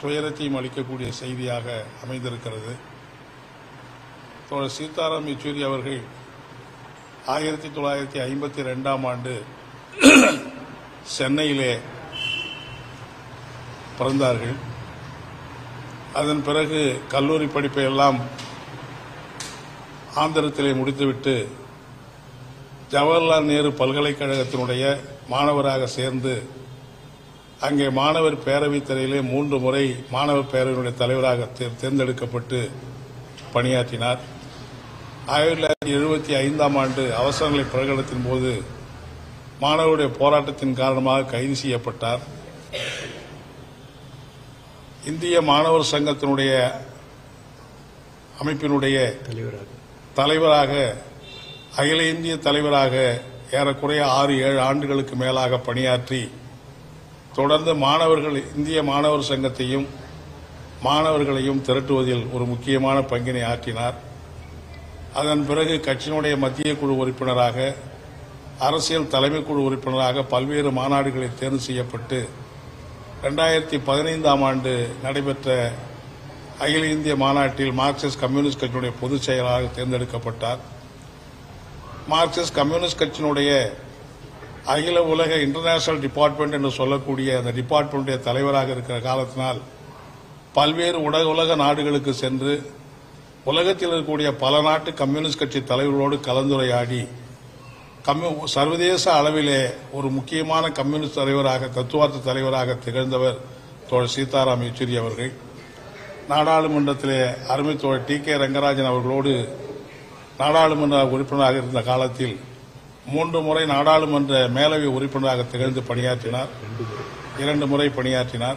துயரத்தையும் அளிக்கக்கூடிய செய்தியாக அமைந்திருக்கிறது தோழர் சீதாராம் யெச்சூரி அவர்கள் ஆயிரத்தி தொள்ளாயிரத்தி ஐம்பத்தி ரெண்டாம் ஆண்டு சென்னையிலே பிறந்தார்கள் அதன் பிறகு கல்லூரி படிப்பை எல்லாம் ஆந்திரத்திலே முடித்துவிட்டு ஜவஹர்லால் நேரு பல்கலைக்கழகத்தினுடைய மாணவராக சேர்ந்து அங்கே மாணவர் பேரவைத் துறையிலே மூன்று முறை மாணவர் பேரவையினுடைய தலைவராக தேர்- தேர்ந்தெடுக்கப்பட்டு பணியாற்றினார் ஆயிரத்தி தொள்ளாயிரத்தி எழுபத்தி ஐந்தாம் ஆண்டு அவசரநிலை பிரகடனத்தின் போது மாணவருடைய போராட்டத்தின் காரணமாக கைது செய்யப்பட்டார் இந்திய மாணவர் சங்கத்தினுடைய அமைப்பினுடைய தலைவராக தலைவராக அகில இந்திய தலைவராக ஏறக்குறைய ஆறு ஏழு ஆண்டுகளுக்கு மேலாக பணியாற்றி தொடர்ந்து மாணவர்கள் இந்திய மாணவர் சங்கத்தையும் மாணவர்களையும் திரட்டுவதில் ஒரு முக்கியமான பங்கினை ஆற்றினார் அதன் பிறகு கட்சியினுடைய மத்திய குழு உறுப்பினராக அரசியல் தலைமை குழு உறுப்பினராக பல்வேறு மாநாடுகளில் தேர்வு செய்யப்பட்டு ரெண்டாயிரத்தி பதினைந்தாம் ஆண்டு நடைபெற்ற அகில இந்திய மாநாட்டில் மார்க்சிஸ்ட் கம்யூனிஸ்ட் கட்சியினுடைய பொதுச் செயலாளராக தேர்ந்தெடுக்கப்பட்டார் மார்க்சிஸ்ட் கம்யூனிஸ்ட் கட்சியினுடைய அகில உலக இன்டர்நேஷனல் டிபார்ட்மெண்ட் என்று சொல்லக்கூடிய அந்த டிபார்ட்மெண்ட்டுடைய தலைவராக இருக்கிற காலத்தினால் பல்வேறு உலக உலக நாடுகளுக்கு சென்று உலகத்தில் இருக்கக்கூடிய பல நாட்டு கம்யூனிஸ்ட் கட்சி தலைவர்களோடு கலந்துரையாடி கம்யூ சர்வதேச அளவிலே ஒரு முக்கியமான கம்யூனிஸ்ட் தலைவராக தத்துவார்த்த தலைவராக திகழ்ந்தவர் தோழர் சீதாராம் யெச்சூரி அவர்கள் நாடாளுமன்றத்திலே அருமை தோழர் டி கே ரங்கராஜன் அவர்களோடு நாடாளுமன்ற உறுப்பினராக இருந்த காலத்தில் மூன்று முறை நாடாளுமன்ற மேலவை உறுப்பினராக திகழ்ந்து பணியாற்றினார் இரண்டு முறை பணியாற்றினார்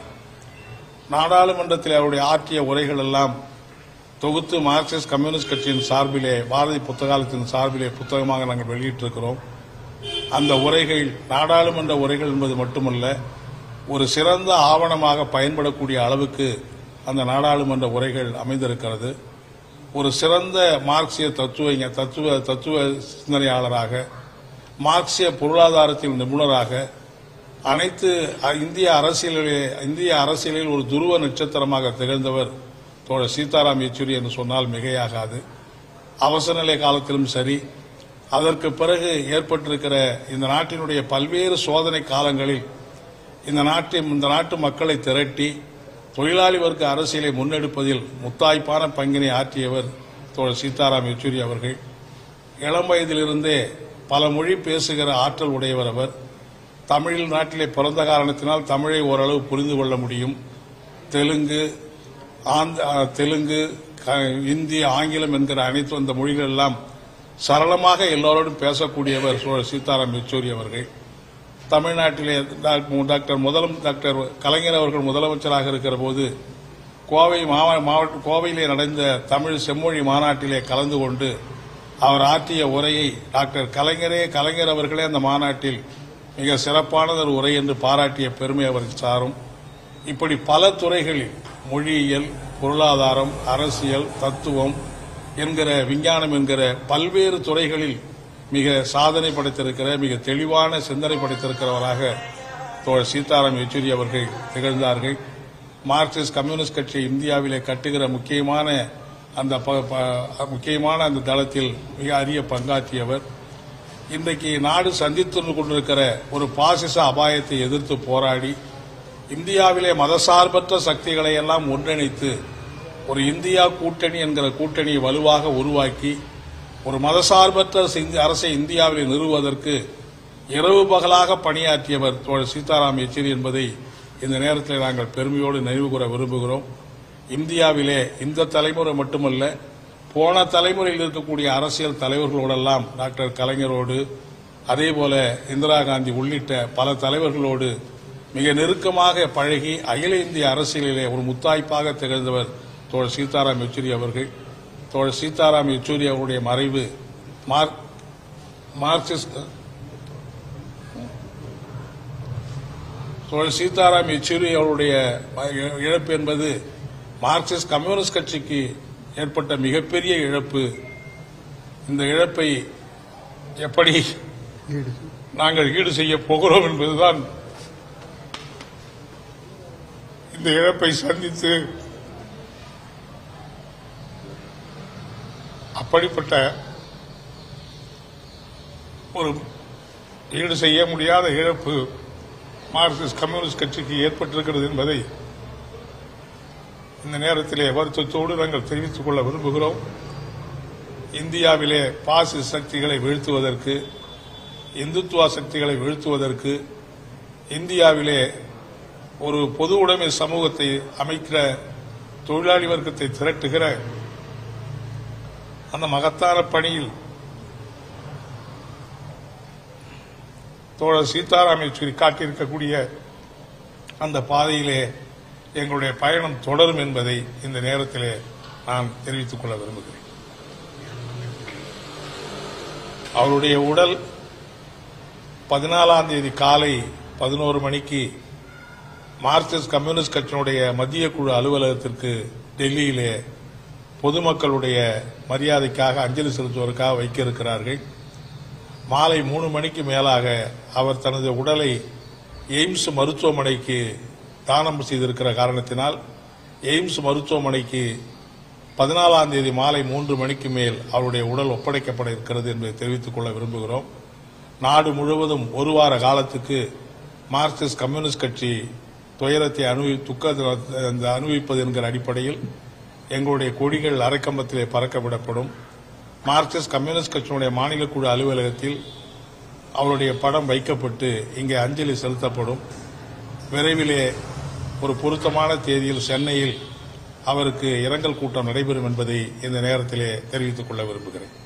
நாடாளுமன்றத்தில் அவருடைய ஆற்றிய உரைகள் எல்லாம் தொகுத்து மார்க்சிஸ்ட் கம்யூனிஸ்ட் கட்சியின் சார்பிலே பாரதி புத்தகாலத்தின் சார்பிலே புத்தகமாக நாங்கள் வெளியிட்டிருக்கிறோம் அந்த உரைகள் நாடாளுமன்ற உரைகள் என்பது மட்டுமல்ல ஒரு சிறந்த ஆவணமாக பயன்படக்கூடிய அளவுக்கு அந்த நாடாளுமன்ற உரைகள் அமைந்திருக்கிறது ஒரு சிறந்த மார்க்சிய தத்துவ தத்துவ தத்துவ சிந்தனையாளராக மார்க்சிய பொருளாதாரத்தில் நிபுணராக அனைத்து அ- இந்திய அரசியலிலே இந்திய அரசியலில் ஒரு துருவ நட்சத்திரமாக திகழ்ந்தவர் தோழர் சீதாராம் யெச்சூரி என்று சொன்னால் மிகையாகாது அவசர நிலை காலத்திலும் சரி அதற்கு பிறகு ஏற்பட்டிருக்கிற இந்த நாட்டினுடைய பல்வேறு சோதனை காலங்களில் இந்த நாட்டின் இந்த நாட்டு மக்களை திரட்டி தொழிலாளி வர்க்க அரசியலை முன்னெடுப்பதில் முத்தாய்ப்பான பங்கினை ஆற்றியவர் தோழர் சீதாராம் யெச்சூரி அவர்கள் இளம் வயதிலிருந்தே பல மொழி பேசுகிற ஆற்றல் உடையவர் அவர் தமிழ் நாட்டிலே பிறந்த காரணத்தினால் தமிழை ஓரளவு புரிந்து கொள்ள முடியும் தெலுங்கு ஆந்த அஹ், தெலுங்கு க- இந்தி ஆங்கிலம் என்கிற அனைத்து அந்த மொழிகள் எல்லாம் சரளமாக எல்லோரோடும் பேசக்கூடியவர் சோழர் சீதாராம் யெச்சூரி அவர்கள் தமிழ்நாட்டிலே டாக்டர் டாக்டர் முதலம் டாக்டர் கலைஞர் அவர்கள் முதலமைச்சராக இருக்கிற போது கோவை மாவ- மாவட்ட கோவையிலே நடந்த தமிழ் செம்மொழி மாநாட்டிலே கலந்து கொண்டு அவர் ஆற்றிய உரையை டாக்டர் கலைஞரே கலைஞர் அவர்களே அந்த மாநாட்டில் மிக சிறப்பானது ஒரு உரை என்று பாராட்டிய பெருமை அவருக்கு சாரும் இப்படி பல துறைகளில் மொழியியல் பொருளாதாரம் அரசியல் தத்துவம் என்கிற விஞ்ஞானம் என்கிற பல்வேறு துறைகளில் மிக சாதனை படைத்திருக்கிற மிக தெளிவான சிந்தனை படைத்திருக்கிறவராக தோழர் சீதாராம் யெச்சூரி அவர்கள் திகழ்ந்தார்கள் மார்க்சிஸ்ட் கம்யூனிஸ்ட் கட்சி இந்தியாவிலே கட்டுகிற முக்கியமான அந்த ப- ப- முக்கியமான அந்த தளத்தில் மிக அரிய பங்காற்றியவர் இன்றைக்கு நாடு சந்தித்து கொண்டிருக்கிற ஒரு பாசிச அபாயத்தை எதிர்த்து போராடி இந்தியாவிலே மதசார்பற்ற சக்திகளை எல்லாம் ஒன்றிணைத்து ஒரு இந்தியா கூட்டணி என்கிற கூட்டணியை வலுவாக உருவாக்கி ஒரு மதசார்பற்ற சிந்தி- அரசை இந்தியாவில் நிறுவுவதற்கு இரவு பகலாக பணியாற்றியவர் தோழர் சீதாராம் யெச்சூரி என்பதை இந்த நேரத்தில் நாங்கள் பெருமையோடு நினைவு கூற விரும்புகிறோம் இந்தியாவிலே இந்த தலைமுறை மட்டுமல்ல போன தலைமுறையில் இருக்கக்கூடிய அரசியல் தலைவர்களோடெல்லாம் டாக்டர் கலைஞரோடு அதேபோல இந்திரா காந்தி உள்ளிட்ட பல தலைவர்களோடு மிக நெருக்கமாக பழகி அகில இந்திய அரசியலிலே ஒரு முத்தாய்ப்பாக திகழ்ந்தவர் தோழர் சீதாராம் யெச்சூரி அவர்கள் தோழர் சீதாராம் யெச்சூரி அவருடைய மறைவு மார்க் மார்க்சிஸ்ட் தோழர் சீதாராம் யெச்சூரி அவருடைய இ- இழப்பு என்பது மார்க்சிஸ்ட் கம்யூனிஸ்ட் கட்சிக்கு ஏற்பட்ட மிகப்பெரிய இழப்பு இந்த இழப்பை எப்படி நாங்கள் ஈடு செய்ய போகிறோம் என்பதுதான் இந்த இழப்பை சந்தித்து அப்படிப்பட்ட ஒரு ஈடு செய்ய முடியாத இழப்பு மார்க்சிஸ்ட் கம்யூனிஸ்ட் கட்சிக்கு ஏற்பட்டிருக்கிறது என்பதை இந்த நேரத்திலே வருத்தத்தோடு நாங்கள் தெரிவித்துக் கொள்ள விரும்புகிறோம் இந்தியாவிலே பாசிச சக்திகளை வீழ்த்துவதற்கு இந்துத்துவ சக்திகளை வீழ்த்துவதற்கு இந்தியாவிலே ஒரு பொது உடைமை சமூகத்தை அமைக்கிற தொழிலாளி வர்க்கத்தை திரட்டுகிற அந்த மகத்தான பணியில் தோழர் சீதாராம் யெச்சூரி காட்டியிருக்கக்கூடிய அந்த பாதையிலே எங்களுடைய பயணம் தொடரும் என்பதை இந்த நேரத்திலே நான் தெரிவித்துக் கொள்ள விரும்புகிறேன் அவருடைய உடல் பதினாலாம் தேதி காலை பதினோரு மணிக்கு மார்க்சிஸ்ட் கம்யூனிஸ்ட் கட்சியினுடைய மத்திய குழு அலுவலகத்திற்கு டெல்லியிலே பொதுமக்களுடைய மரியாதைக்காக அஞ்சலி செலுத்துவதற்காக வைக்க இருக்கிறார்கள் மாலை மூணு மணிக்கு மேலாக அவர் தனது உடலை எய்ம்ஸ் மருத்துவமனைக்கு தானம் செய்திருக்கிற காரணத்தினால் எய்ம்ஸ் மருத்துவமனைக்கு பதினாலாம் தேதி மாலை மூன்று மணிக்கு மேல் அவருடைய உடல் ஒப்படைக்கப்பட இருக்கிறது என்பதை தெரிவித்துக் கொள்ள விரும்புகிறோம் நாடு முழுவதும் ஒரு வார காலத்துக்கு மார்க்சிஸ்ட் கம்யூனிஸ்ட் கட்சி துயரத்தை அனுபவி துக்கத்தை அந்த அனுபவிப்பது என்கிற அடிப்படையில் எங்களுடைய கொடிகள் அரைக்கம்பத்திலே பறக்க விடப்படும் மார்க்சிஸ்ட் கம்யூனிஸ்ட் கட்சியினுடைய மாநில குழு அலுவலகத்தில் அவருடைய படம் வைக்கப்பட்டு இங்கே அஞ்சலி செலுத்தப்படும் விரைவிலே ஒரு பொருத்தமான தேதியில் சென்னையில் அவருக்கு இரங்கல் கூட்டம் நடைபெறும் என்பதை இந்த நேரத்திலே தெரிவித்துக் கொள்ள விரும்புகிறேன்